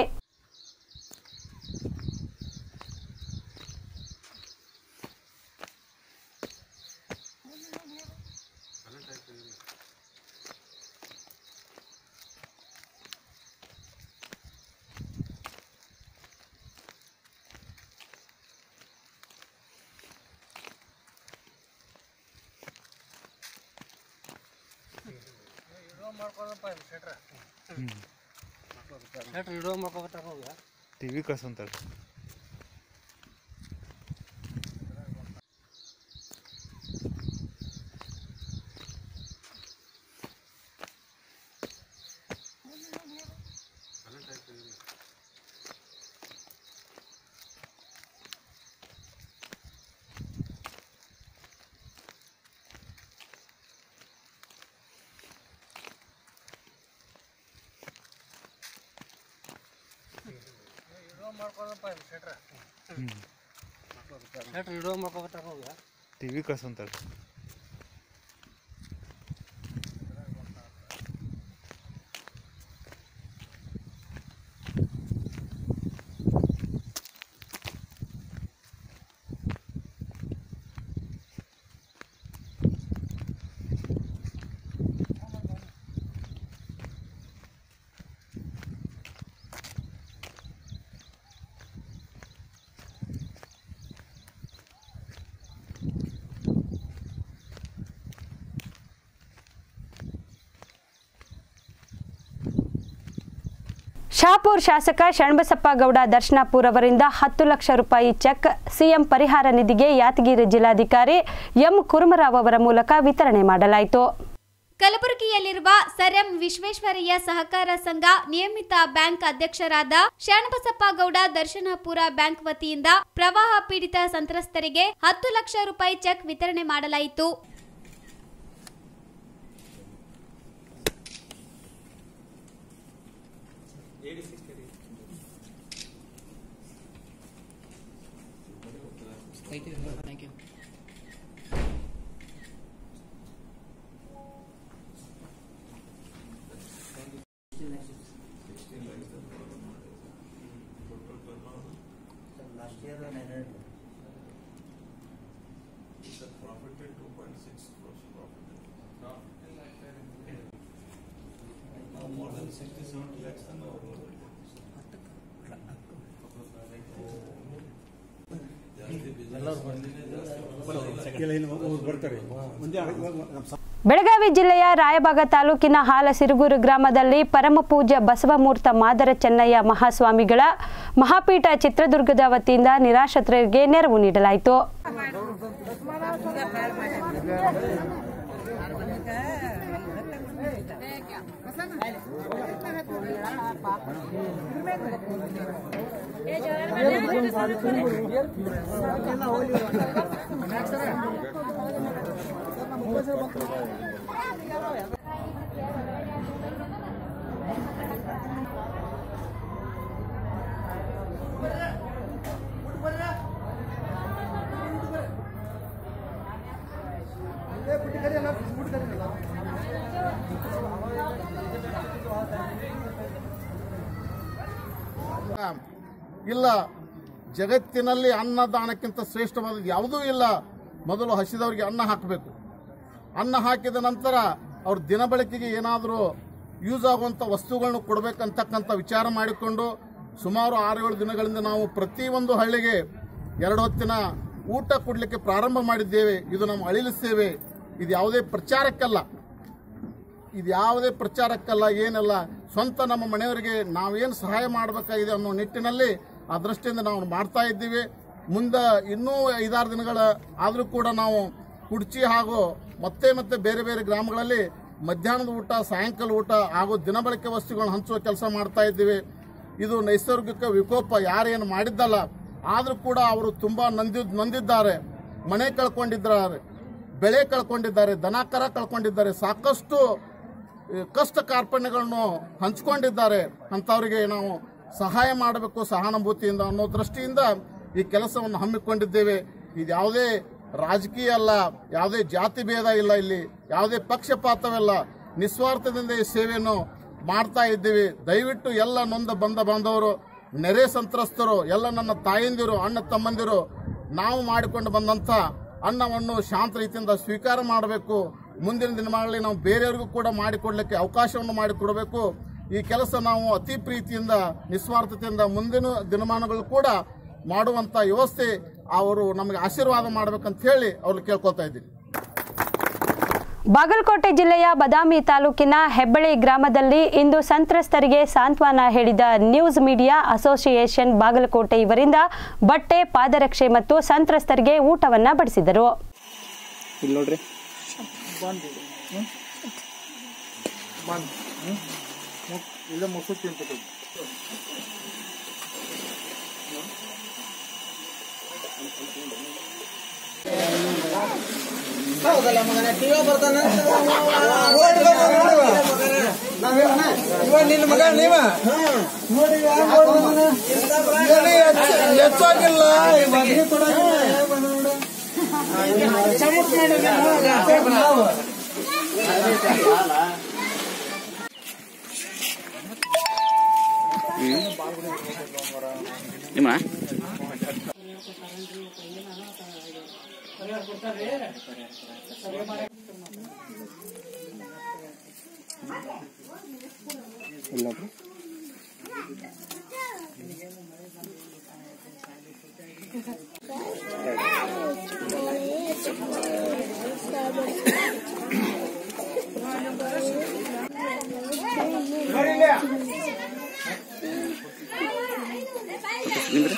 ವಿಡಿಯೋ ಮಾಡ್ಕೊತಾರ ಹೋಗ ಟಿ ವಿ ಕಳ್ಸಂತಾಳೆ ವಿಡಿಯೋ ಮಾಡ್ಕೊತಾರ ಹೋಗ ಟಿ ವಿ ಕಳ್ಸಂತಾಳೆ ಶಾಪುರ್ ಶಾಸಕ ಶರಣಬಸಪ್ಪ ಗೌಡ ದರ್ಶನಾಪುರ್ ಅವರಿಂದ ಹತ್ತು ಲಕ್ಷ ರೂಪಾಯಿ ಚೆಕ್ ಸಿಎಂ ಪರಿಹಾರ ನಿಧಿಗೆ ಯಾದಗಿರಿ ಜಿಲ್ಲಾಧಿಕಾರಿ ಎಂ ಕುರುಮರಾವ್ ಅವರ ಮೂಲಕ ವಿತರಣೆ ಮಾಡಲಾಯಿತು ಕಲಬುರಗಿಯಲ್ಲಿರುವ ಸರ್ ಎಂ ವಿಶ್ವೇಶ್ವರಯ್ಯ ಸಹಕಾರ ಸಂಘ ನಿಯಮಿತ ಬ್ಯಾಂಕ್ ಅಧ್ಯಕ್ಷರಾದ ಶರಣಬಸಪ್ಪ ಗೌಡ ದರ್ಶನಪುರ ಬ್ಯಾಂಕ್ ವತಿಯಿಂದ ಪ್ರವಾಹ ಪೀಡಿತ ಸಂತ್ರಸ್ತರಿಗೆ ಹತ್ತು ಲಕ್ಷ ರೂಪಾಯಿ ಚೆಕ್ ವಿತರಣೆ ಮಾಡಲಾಯಿತು ಥ್ಯಾಂಕ್ ಯು ಬೆಳಗಾವಿ ಜಿಲ್ಲೆಯ ರಾಯಬಾಗ ತಾಲೂಕಿನ ಹಾಲಸಿರುಗೂರು ಗ್ರಾಮದಲ್ಲಿ ಪರಮಪೂಜ್ಯ ಬಸವಮೂರ್ತ ಮಾದರ ಚೆನ್ನಯ್ಯ ಮಹಾಸ್ವಾಮಿಗಳ ಮಹಾಪೀಠ ಚಿತ್ರದುರ್ಗದ ವತಿಯಿಂದ ನಿರಾಶ್ರಿತರಿಗೆ ನೆರವು ನೀಡಲಾಯಿತು ಇಲ್ಲ ಜಗತ್ತಿನಲ್ಲಿ ಅನ್ನದಾನಕ್ಕಿಂತ ಶ್ರೇಷ್ಠವಾದ ಯಾವುದೂ ಇಲ್ಲ ಮೊದಲು ಹಸಿದವರಿಗೆ ಅನ್ನ ಹಾಕಬೇಕು ಅನ್ನ ಹಾಕಿದ ನಂತರ ಅವ್ರ ದಿನಬಳಕೆಗೆ ಏನಾದರೂ ಯೂಸ್ ಆಗುವಂಥ ವಸ್ತುಗಳನ್ನು ಕೊಡಬೇಕಂತಕ್ಕಂಥ ವಿಚಾರ ಮಾಡಿಕೊಂಡು ಸುಮಾರು ಆರು ಏಳು ದಿನಗಳಿಂದ ನಾವು ಪ್ರತಿಯೊಂದು ಹಳ್ಳಿಗೆ ಎರಡು ಹೊತ್ತಿನ ಊಟ ಕೊಡಲಿಕ್ಕೆ ಪ್ರಾರಂಭ ಮಾಡಿದ್ದೇವೆ ಇದು ನಮ್ಮ ಅಳಿಲು ಸೇವೆ ಇದು ಯಾವುದೇ ಪ್ರಚಾರಕ್ಕಲ್ಲ ಇದು ಯಾವುದೇ ಪ್ರಚಾರಕ್ಕಲ್ಲ ಏನಲ್ಲ ಸ್ವಂತ ನಮ್ಮ ಮನೆಯವರಿಗೆ ನಾವೇನು ಸಹಾಯ ಮಾಡಬೇಕಾಗಿದೆ ಅನ್ನೋ ನಿಟ್ಟಿನಲ್ಲಿ ಆ ದೃಷ್ಟಿಯಿಂದ ನಾವು ಮಾಡ್ತಾ ಇದ್ದೀವಿ ಮುಂದೆ ಇನ್ನೂ ಐದಾರು ದಿನಗಳ ಆದರೂ ಕೂಡ ನಾವು ಕುಡ್ಚಿ ಹಾಗೂ ಮತ್ತೆ ಮತ್ತೆ ಬೇರೆ ಬೇರೆ ಗ್ರಾಮಗಳಲ್ಲಿ ಮಧ್ಯಾಹ್ನದ ಊಟ ಸಾಯಂಕಾಲ ಊಟ ಹಾಗೂ ದಿನಬಳಕೆ ವಸ್ತುಗಳನ್ನು ಹಂಚುವ ಕೆಲಸ ಮಾಡ್ತಾ ಇದ್ದೀವಿ ಇದು ನೈಸರ್ಗಿಕ ವಿಕೋಪ ಯಾರೇನು ಮಾಡಿದ್ದಲ್ಲ ಆದರೂ ಕೂಡ ಅವರು ತುಂಬಾ ನೊಂದಿ ನೊಂದಿದ್ದಾರೆ ಮನೆ ಕಳ್ಕೊಂಡಿದ್ದಾರೆ ಬೆಳೆ ಕಳ್ಕೊಂಡಿದ್ದಾರೆ ದನ ಕರ ಕಳ್ಕೊಂಡಿದ್ದಾರೆ ಸಾಕಷ್ಟು ಈ, ಕಷ್ಟ ಕಾರ್ಪಣ್ಯಗಳನ್ನು ಹಂಚಿಕೊಂಡಿದ್ದಾರೆ ಅಂಥವರಿಗೆ ನಾವು ಸಹಾಯ ಮಾಡಬೇಕು ಸಹಾನುಭೂತಿಯಿಂದ ಅನ್ನೋ ದೃಷ್ಟಿಯಿಂದ ಈ ಕೆಲಸವನ್ನು ಹಮ್ಮಿಕೊಂಡಿದ್ದೇವೆ ಇದು ಯಾವುದೇ ರಾಜಕೀಯ ಅಲ್ಲ ಯಾವುದೇ ಜಾತಿ ಭೇದ ಇಲ್ಲ ಇಲ್ಲಿ ಯಾವುದೇ ಪಕ್ಷಪಾತವಿಲ್ಲ ನಿಸ್ವಾರ್ಥದಿಂದ ಈ ಸೇವೆಯನ್ನು ಮಾಡ್ತಾ ಇದ್ದೀವಿ ದಯವಿಟ್ಟು ಎಲ್ಲ ನೊಂದ ಬಂದ ಬಾಂಧವರು ನೆರೆ ಸಂತ್ರಸ್ತರು ಎಲ್ಲ ನನ್ನ ತಾಯಂದಿರು ಅಣ್ಣ ತಮ್ಮಂದಿರು ನಾವು ಮಾಡಿಕೊಂಡು ಬಂದಂಥ ಅನ್ನವನ್ನು ಶಾಂತ ರೀತಿಯಿಂದ ಸ್ವೀಕಾರ ಮಾಡಬೇಕು ಮುಂದಿನ ದಿನಮಾನಗಳಲ್ಲಿ ನಾವು ಬೇರೆಯವರಿಗೂ ಕೂಡ ಮಾಡಿಕೊಡ್ಲಿಕ್ಕೆ ಅವಕಾಶವನ್ನು ಮಾಡಿಕೊಡಬೇಕು ಈ ಕೆಲಸ ನಾವು ಅತಿ ಪ್ರೀತಿಯಿಂದ ನಿಸ್ವಾರ್ಥತೆಯಿಂದ ಮುಂದಿನ ದಿನಮಾನಗಳು ಕೂಡ ಮಾಡುವಂತ ವ್ಯವಸ್ಥೆ ಅವರು ನಮಗೆ ಆಶೀರ್ವಾದ ಮಾಡ್ಬೇಕಂತ ಹೇಳಿ ಅವ್ರಿಗೆ ಕೇಳ್ಕೊತಾ ಇದ್ದೀನಿ ಬಾಗಲಕೋಟೆ ಜಿಲ್ಲೆಯ ಬದಾಮಿ ತಾಲೂಕಿನ ಹೆಬ್ಬಳಿ ಗ್ರಾಮದಲ್ಲಿ ಇಂದು ಸಂತ್ರಸ್ತರಿಗೆ ಸಾಂತ್ವನ ಹೇಳಿದ ನ್ಯೂಸ್ ಮೀಡಿಯಾ ಅಸೋಸಿಯೇಷನ್ ಬಾಗಲಕೋಟೆ ಇವರಿಂದ ಬಟ್ಟೆ ಪಾದರಕ್ಷೆ ಮತ್ತು ಸಂತ್ರಸ್ತರಿಗೆ ಊಟವನ್ನ ಬಡಿಸಿದರು ಇಲ್ಲಿ ನೋಡ್ರಿ ಇಲ್ಲ ಮೊಸರು ತಿಂತದೆ ನಿನ್ನ ಮಗ ನೀವ ಹೆಚ್ಚಾಗಿಲ್ಲ ನಿಮ್ಮ ಇಲ್ಲಿ ನೋಡ್ರಿ ನಿಮ್ದು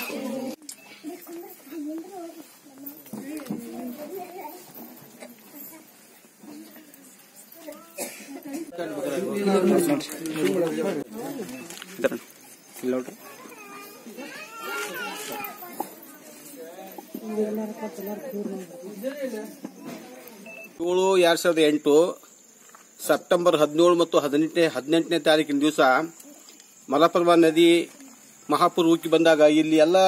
ಇದರ ಇಲ್ಲಿ ನೋಡ್ರಿ ಏಳು ಎರಡ್ ಸಾವಿರದ ಎಂಟು ಸೆಪ್ಟೆಂಬರ್ ಹದಿನೇಳು ಮತ್ತು ಹದಿನೆಂಟನೇ ಹದಿನೆಂಟನೇ ತಾರೀಕಿನ ದಿವಸ ಮಲಪ್ರಭಾ ನದಿ ಮಹಾಪುರ ಉಕ್ಕಿ ಬಂದಾಗ ಇಲ್ಲಿ ಎಲ್ಲ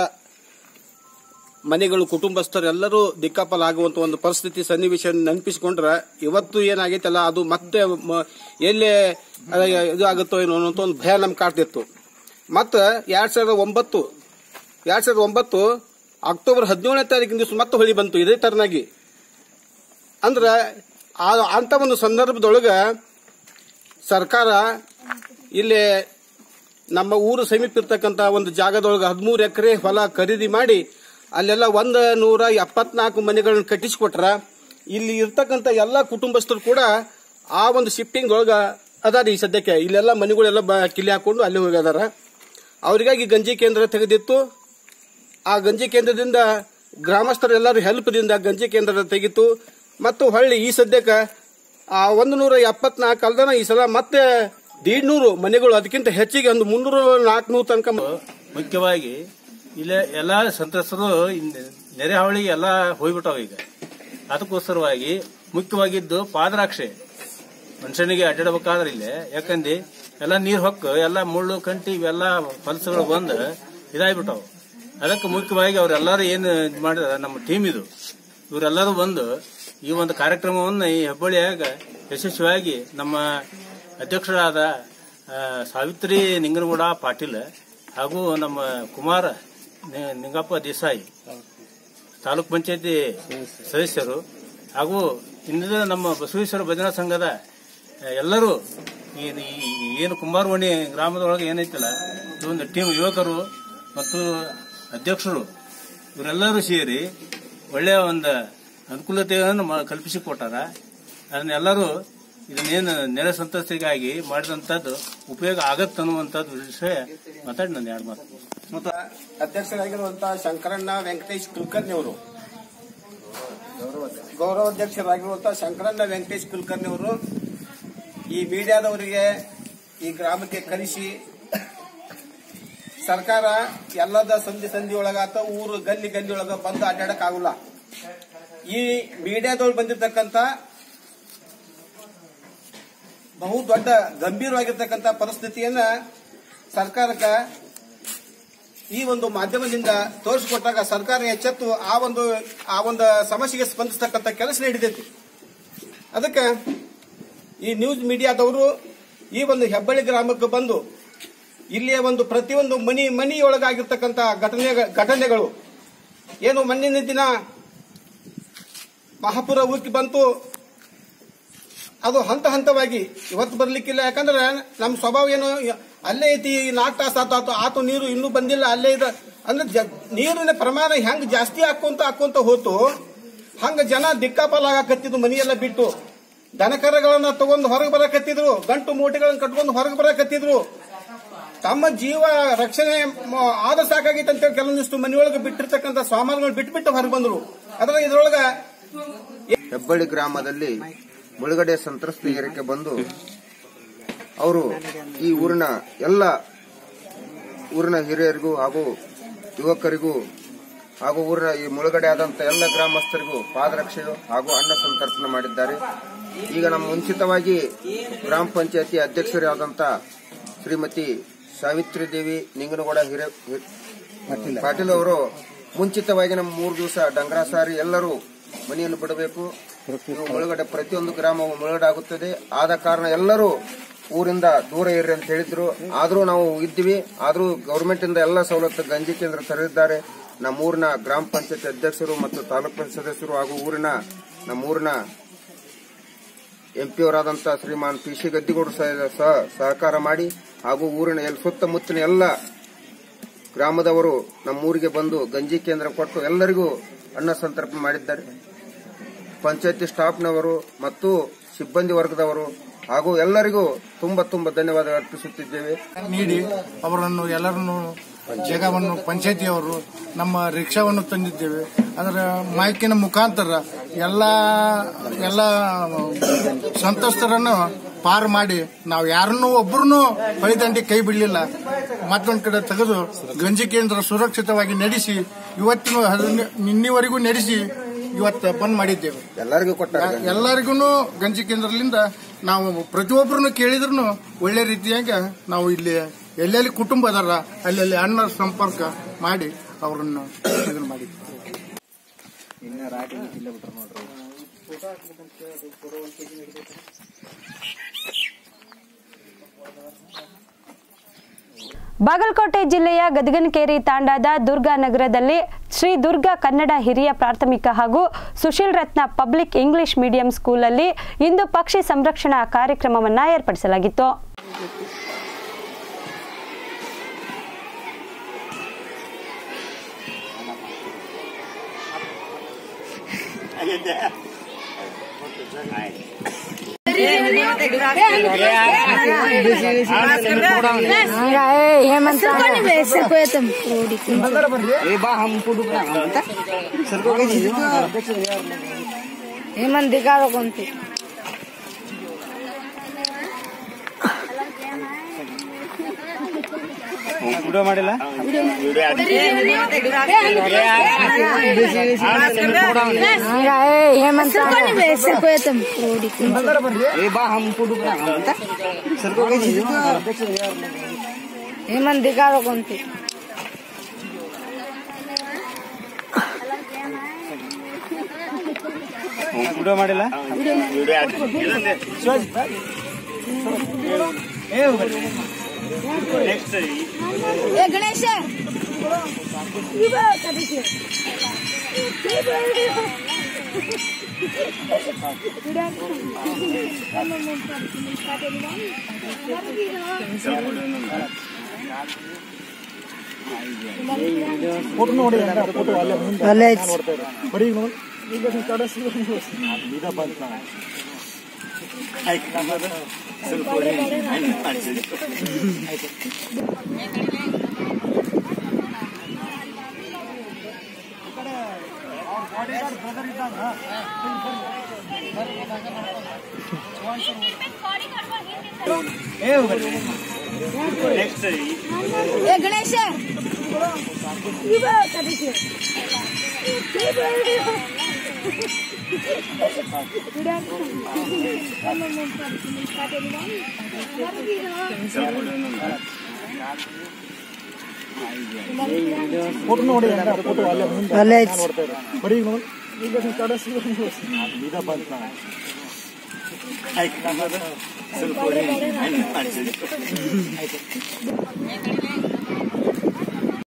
ಮನೆಗಳು ಕುಟುಂಬಸ್ಥರೆಲ್ಲರೂ ದಿಕ್ಕಾಪಲಾಗುವಂತ ಒಂದು ಪರಿಸ್ಥಿತಿ ಸನ್ನಿವೇಶ ನೆನಪಿಸಿಕೊಂಡ್ರೆ ಇವತ್ತು ಏನಾಗೈತಲ್ಲ ಅದು ಮತ್ತೆ ಮ- ಎಲ್ಲೇ ಅಹ್, ಇದು ಆಗುತ್ತೋ ಏನೋ ಅನ್ನೋ ಒಂದು ಭಯ ನಮ್ಗೆ ಕಾಡ್ತಿತ್ತು ಮತ್ತು ಎರಡ್ ಸಾವಿರದ ಒಂಬತ್ತು ಎರಡ್ ಸಾವಿರದ ಒಂಬತ್ತು ಅಕ್ಟೋಬರ್ ಹದಿನೇಳನೇ ತಾರೀಕಿನ ದಿವಸ ಮತ್ತೆ ಹೊಳಿ ಬಂತು ಇದೇ ತರನಾಗಿ ಅಂದ್ರೆ ಆ ಅಂತ ಒಂದು ಸಂದರ್ಭದೊಳಗ ಸರ್ಕಾರ ಇಲ್ಲಿ ನಮ್ಮ ಊರು ಸಮೀಪ ಇರ್ತಕ್ಕಂಥ ಒಂದು ಜಾಗದೊಳಗೆ ಹದಿಮೂರು ಎಕರೆ ಹೊಲ ಖರೀದಿ ಮಾಡಿ ಅಲ್ಲೆಲ್ಲ ಒಂದು ನೂರ ಎಪ್ಪತ್ನಾಲ್ಕು ಮನೆಗಳನ್ನ ಕಟ್ಟಿಸಿಕೊಟ್ರ ಇಲ್ಲಿ ಇರ್ತಕ್ಕಂಥ ಎಲ್ಲ ಕುಟುಂಬಸ್ಥರು ಕೂಡ ಆ ಒಂದು ಶಿಫ್ಟಿಂಗ್ ಒಳಗ ಅದಾರ ಈ ಸದ್ಯಕ್ಕೆ ಇಲ್ಲೆಲ್ಲ ಮನೆಗಳೆಲ್ಲ ಬ ಕಿಲಿ ಹಾಕೊಂಡು ಅಲ್ಲಿ ಹೋಗದಾರ ಅವರಿಗಾಗಿ ಗಂಜಿ ಕೇಂದ್ರ ತೆಗೆದಿತ್ತು ಆ ಗಂಜಿ ಕೇಂದ್ರದಿಂದ ಗ್ರಾಮಸ್ಥರೆಲ್ಲರೂ ಹೆಲ್ಪ್ದಿಂದ ಗಂಜಿ ಕೇಂದ್ರ ತೆಗಿತು ಮತ್ತು ಹೊಳ್ಳಿ ಈ ಸದ್ಯಕ್ಕೆ ಆ ಒಂದು ನೂರ ಎಪ್ಪತ್ನಾಲ್ಕು ಅಲ್ದನ ಈ ಸಲ ಮತ್ತೆ ದೀಡ್ನೂರು ಮನೆಗಳು ಅದಕ್ಕಿಂತ ಹೆಚ್ಚಿಗೆ ಒಂದು ಮುನ್ನೂರು ನಾಲ್ಕುನೂರು ತನಕ ಮುಖ್ಯವಾಗಿ ಇಲ್ಲೇ ಎಲ್ಲ ಸಂತ್ರಸ್ತರು ಇನ್- ನೆರೆ ಹಾವಳಿಗೆ ಎಲ್ಲ ಹೋಗ್ಬಿಟ್ಟಾವ ಈಗ ಅದಕ್ಕೋಸ್ಕರವಾಗಿ ಮುಖ್ಯವಾಗಿದ್ದು ಪಾದರಾಕ್ಷೆ ಮನುಷ್ಯನಿಗೆ ಅಡ್ಡಾಡ್ಬೇಕಾದ್ರೆ ಇಲ್ಲೇ ಯಾಕಂದ್ರೆ ಎಲ್ಲ ನೀರ್ ಹೊಕ್ಕು ಎಲ್ಲ ಮುಳ್ಳು ಕಂಟಿ ಇವೆಲ್ಲ ಫಲಸಗಳು ಬಂದು ಇದಾಗ್ಬಿಟ್ಟಾವ ಅದಕ್ಕೆ ಮುಖ್ಯವಾಗಿ ಅವರೆಲ್ಲರೂ ಏನು ಇದ್ ಮಾಡಿದ ನಮ್ಮ ಟೀಮ್ ಇದು ಇವರೆಲ್ಲರೂ ಬಂದು ಈ ಒಂದು ಕಾರ್ಯಕ್ರಮವನ್ನು ಈ ಹೆಬ್ಬಳ್ಳಿಯಾಗ ಯಶಸ್ವಿಯಾಗಿ ನಮ್ಮ ಅಧ್ಯಕ್ಷರಾದ ಆ, ಸಾವಿತ್ರಿ ನಿಂಗನಗೌಡ ಪಾಟೀಲ್ ಹಾಗೂ ನಮ್ಮ ಕುಮಾರ ನಿ- ನಿಂಗಪ್ಪ ದೇಸಾಯಿ ತಾಲೂಕ್ ಪಂಚಾಯತಿ ಸದಸ್ಯರು ಹಾಗೂ ಇನ್ನಿದ ನಮ್ಮ ಬಸವೇಶ್ವರ ಭಜನಾ ಸಂಘದ ಆ, ಎಲ್ಲರೂ ಈ- ಈ- ಏನು ಕುಂಬಾರವಣಿ ಗ್ರಾಮದೊಳಗೆ ಏನೈತಲ್ಲ ಇದು ಒಂದು ಟೀಮ್ ಯುವಕರು ಮತ್ತು ಅಧ್ಯಕ್ಷರು ಇವರೆಲ್ಲರೂ ಸೇರಿ ಒಳ್ಳೆಯ ಒಂದು ಅನುಕೂಲತೆಯನ್ನು ಮ- ಕಲ್ಪಿಸಿಕೊಟ್ಟಾರ ಅದನ್ನೆಲ್ಲರೂ ಇದನ್ನೇನು ನೆರೆ ಸಂತ್ರಸ್ತಿಗಾಗಿ ಮಾಡಿದಂಥದ್ದು ಉಪಯೋಗ ಆಗತ್ತೆ ಅನ್ನುವಂಥದ್ದು ವಿಷಯ ಮಾತಾಡಿ ನಾನು ಎರಡು ಮಾತು ಮತ್ತು ಅಧ್ಯಕ್ಷರಾಗಿರುವಂತಹ ಶಂಕರಣ್ಣ ವೆಂಕಟೇಶ್ ಕುಲಕರ್ಣಿ ಅವರು ಗೌರವಾಧ್ಯಕ್ಷರಾಗಿರುವಂತಹ ಶಂಕರಣ್ಣ ವೆಂಕಟೇಶ್ ಕುಲಕರ್ಣಿ ಅವರು ಈ ಮೀಡಿಯಾದವರಿಗೆ ಈ ಗ್ರಾಮಕ್ಕೆ ಕರೆಸಿ ಸರ್ಕಾರ ಎಲ್ಲದ ಸಂಧಿ ಸಂಧಿ ಒಳಗಾತ ಊರು ಗಲ್ಲಿ ಗಲ್ಲಿ ಒಳಗ ಬಂದು ಅಡ್ಡಾಡಕ್ ಆಗುಲ್ಲ ಈ ಮೀಡಿಯಾದವ್ರು ಬಂದಿರತಕ್ಕಂತ ಬಹು ದೊಡ್ಡ ಗಂಭೀರವಾಗಿರ್ತಕ್ಕಂಥ ಪರಿಸ್ಥಿತಿಯನ್ನ ಸರ್ಕಾರಕ್ಕೆ ಈ ಒಂದು ಮಾಧ್ಯಮದಿಂದ ತೋರಿಸಿಕೊಟ್ಟಾಗ ಸರ್ಕಾರ ಎಚ್ಚೆತ್ತು ಆ ಒಂದು ಆ ಒಂದು ಸಮಸ್ಯೆಗೆ ಸ್ಪಂದಿಸ್ತಕ್ಕಂಥ ಕೆಲಸ ನಡೆದೈತಿ ಅದಕ್ಕೆ ಈ ನ್ಯೂಸ್ ಮೀಡಿಯಾದವರು ಈ ಒಂದು ಹೆಬ್ಬಳ್ಳಿ ಗ್ರಾಮಕ್ಕೆ ಬಂದು ಇಲ್ಲಿಯ ಒಂದು ಪ್ರತಿಯೊಂದು ಮನಿ ಮನಿಯೊಳಗಾಗಿರ್ತಕ್ಕಂಥ ಘಟನೆ ಘಟನೆಗಳು ಏನು ಮಣ್ಣಿನ ದಿನ ಮಹಾಪುರ ಉಕ್ಕಿ ಬಂತು ಅದು ಹಂತ ಹಂತವಾಗಿ ಇವತ್ತು ಬರ್ಲಿಕ್ಕಿಲ್ಲ ಯಾಕಂದ್ರೆ ನಮ್ಮ ಸ್ವಭಾವ ಏನು ಅಲ್ಲೇ ಐತಿ ನಾಲ್ಕು ತಾಸು ಆತು ಆತು ಆತು ನೀರು ಇನ್ನೂ ಬಂದಿಲ್ಲ ಅಲ್ಲೇ ಇದೆ ಅಂದ್ರೆ ಜ- ನೀರಿನ ಪ್ರಮಾಣ ಹೆಂಗ್ ಜಾಸ್ತಿ ಹಾಕೊಂತ ಹಾಕೊಂತ ಹೋತು ಹಂಗ ಜನ ದಿಕ್ಕಾಪಾಲಾಗಕತ್ತಿದ್ರು ಮನೆಯೆಲ್ಲ ಬಿಟ್ಟು ದನಕರಗಳನ್ನ ತಗೊಂಡು ಹೊರಗೆ ಬರಕತ್ತಿದ್ರು ಗಂಟು ಮೂಟೆಗಳನ್ನ ಕಟ್ಕೊಂಡು ಹೊರಗೆ ಬರಕತ್ತಿದ್ರು ತಮ್ಮ ಜೀವ ರಕ್ಷಣೆ ಮ- ಆದ ಸಾಕಾಗಿತ್ತು ಅಂತ ಕೆಲವೊಂದಿಷ್ಟು ಮನೆಯೊಳಗೆ ಬಿಟ್ಟಿರ್ತಕ್ಕಂಥ ಸಾಮಾನುಗಳು ಬಿಟ್ಟು ಹೊರಗೆ ಬಂದ್ರು ಅದ್ರ ಇದ್ರೊಳಗ ಹೆಬ್ಬಳ್ಳಿ ಗ್ರಾಮದಲ್ಲಿ ಮುಳುಗಡೆ ಸಂತ್ರಸ್ತೆಯರಿಗೆ ಬಂದು ಅವರು ಈ ಊರಿನ ಎಲ್ಲ ಊರಿನ ಹಿರಿಯರಿಗೂ ಹಾಗೂ ಯುವಕರಿಗೂ ಹಾಗೂ ಊರಿನ ಈ ಮುಳುಗಡೆ ಆದಂತ ಎಲ್ಲ ಗ್ರಾಮಸ್ಥರಿಗೂ ಪಾದರಕ್ಷೆಯು ಹಾಗೂ ಅನ್ನ ಸಂತರ್ಪಣೆ ಮಾಡಿದ್ದಾರೆ ಈಗ ನಮ್ಮ ಮುಂಚಿತವಾಗಿ ಗ್ರಾಮ ಪಂಚಾಯತಿ ಅಧ್ಯಕ್ಷರಾದಂತ ಶ್ರೀಮತಿ ಸಾವಿತ್ರಿ ದೇವಿ ನಿಂಗನಗೌಡ ಹಿರೇ ಹಿ- ಪಾಟೀಲ್ ಅವರು ಮುಂಚಿತವಾಗಿ ನಮ್ಮ ಮೂರು ದಿವಸ ಡಂಗರ ಸಾರಿ ಎಲ್ಲರೂ ಮನೆಯನ್ನು ಬಿಡಬೇಕು ನೀವು ಮುಳುಗಡೆ ಪ್ರತಿಯೊಂದು ಗ್ರಾಮವು ಮುಳುಗಡೆ ಆಗುತ್ತದೆ ಆದ ಕಾರಣ ಎಲ್ಲರೂ ಊರಿಂದ ದೂರ ಇರ್ರಿ ಅಂತ ಹೇಳಿದ್ರು ಆದ್ರೂ ನಾವು ಇದ್ವಿ ಆದ್ರೂ ಗವರ್ಮೆಂಟ್ ಇಂದ ಎಲ್ಲ ಸವಲತ್ತು ಗಂಜಿ ಕೇಂದ್ರ ತೆರೆದಿದ್ದಾರೆ ನಮ್ಮ ಊರಿನ ಗ್ರಾಮ ಪಂಚಾಯತ್ ಅಧ್ಯಕ್ಷರು ಮತ್ತು ತಾಲೂಕ್ ಪಂಚಾಯತ್ ಸದಸ್ಯರು ಹಾಗೂ ಊರಿನ ನಮ್ಮ ಊರಿನ ಎಂಪಿ ಅವರಾದಂತಹ ಶ್ರೀಮಾನ್ ಪಿ ಸಿ ಗದ್ದಿಗೌಡರು ಸಹ- ಸಹ ಸಹಕಾರ ಮಾಡಿ ಹಾಗೂ ಊರಿನ ಎಲ್ಲ ಸುತ್ತಮುತ್ತಲಿನ ಎಲ್ಲ ಗ್ರಾಮದವರು ನಮ್ಮೂರಿಗೆ ಬಂದು ಗಂಜಿ ಕೇಂದ್ರ ಕೊಟ್ಟು ಎಲ್ಲರಿಗೂ ಅನ್ನ ಸಂತರ್ಪಣೆ ಮಾಡಿದ್ದಾರೆ ಪಂಚಾಯತಿ ಸ್ಟಾಫ್ನವರು ಮತ್ತು ಸಿಬ್ಬಂದಿ ವರ್ಗದವರು ಹಾಗೂ ಎಲ್ಲರಿಗೂ ತುಂಬಾ ತುಂಬಾ ಧನ್ಯವಾದ ಅರ್ಪಿಸುತ್ತಿದ್ದೇವೆ ನೀಡಿ ಅವರನ್ನು ಎಲ್ಲರನ್ನು ಜಾಗವನ್ನು ಪಂಚಾಯತಿಯವರು ನಮ್ಮ ರಿಕ್ಷಾವನ್ನು ತಂದಿದ್ದೇವೆ ಅದರ ಮೈಕಿನ ಮುಖಾಂತರ ಎಲ್ಲ ಎಲ್ಲ ಸಂತ್ರಸ್ತರನ್ನು ಪಾರು ಮಾಡಿ ನಾವು ಯಾರನ್ನೂ ಒಬ್ಬರನ್ನು ಹೊಳಿದಂಡಿ ಕೈ ಬಿಡಲಿಲ್ಲ ಮತ್ತೊಂದು ಕಡೆ ತೆಗೆದು ಗಂಜಿ ಕೇಂದ್ರ ಸುರಕ್ಷಿತವಾಗಿ ನಡೆಸಿ ಇವತ್ತಿನ ಹದಿನ- ನಿನ್ನೆವರೆಗೂ ನಡೆಸಿ ಇವತ್ತು ಬಂದ್ ಮಾಡಿದ್ದೇವೆ ಎಲ್ಲರಿಗೂ ಕೊಟ್ಟಾರೆ ಎಲ್ಲರಿಗೂ ಗಂಜಿ ಕೇಂದ್ರದಿಂದ ನಾವು ಪ್ರತಿಯೊಬ್ಬರನ್ನು ಕೇಳಿದ್ರು ಒಳ್ಳೆ ರೀತಿಯಾಗ ನಾವು ಇಲ್ಲಿ ಎಲ್ಲೆಲ್ಲಿ ಕುಟುಂಬ ಅದಾರ ಅಲ್ಲೆಲ್ಲಿ ಅನ್ನ ಸಂಪರ್ಕ ಮಾಡಿ ಅವರನ್ನು ಇದನ್ನ ಮಾಡಿ ಬಾಗಲಕೋಟೆ ಜಿಲ್ಲೆಯ ಗದಗನಕೇರಿ ತಾಂಡಾದ ದುರ್ಗಾ ನಗರದಲ್ಲಿ ಶ್ರೀ ದುರ್ಗಾ ಕನ್ನಡ ಹಿರಿಯ ಪ್ರಾಥಮಿಕ ಹಾಗೂ Sushil Ratna public English medium ಸ್ಕೂಲಲ್ಲಿ ಇಂದು ಪಕ್ಷಿ ಸಂರಕ್ಷಣಾ ಕಾರ್ಯಕ್ರಮವನ್ನು ಏರ್ಪಡಿಸಲಾಗಿತ್ತು हेमंत दिखाओ कौन सी ವಿಡಿಯೋ ಮಾಡಿಲ್ಲ हेमंत हेमंत दिखाओ कौन सी ವಿಡಿಯೋ ಮಾಡಿಲ್ಲ ए गणेश ಫೋಟೋ ನೋಡಿ ಫೋಟೋ ಅಲ್ಲೇ ಮುಂದೆ ಅಲ್ಲೇ ನೋಡ್ತಾ ಇದ್ದಾರೆ. ಬರೀ ಈಗ ನೋಡಿ. ಈಗ ನೀವು ಕಳಿಸಿ ಈಗ ಬಂತು ನಾವು. ए गणेश ಫೋಟೋ ನೋಡಿ ಫೋಟೋ ಅಲ್ಲೇ ಮುಂದೆ ಅಲ್ಲೇ ನೋಡ್ತಾ ಇದ್ದಾರೆ. ಬರೀ ಈಗ ನೋಡಿ. ಈಗ ನೀವು ಕಳಿಸಿ ಈಗ ಬಂತು ನಾವು. ಸ್ವಲ್ಪ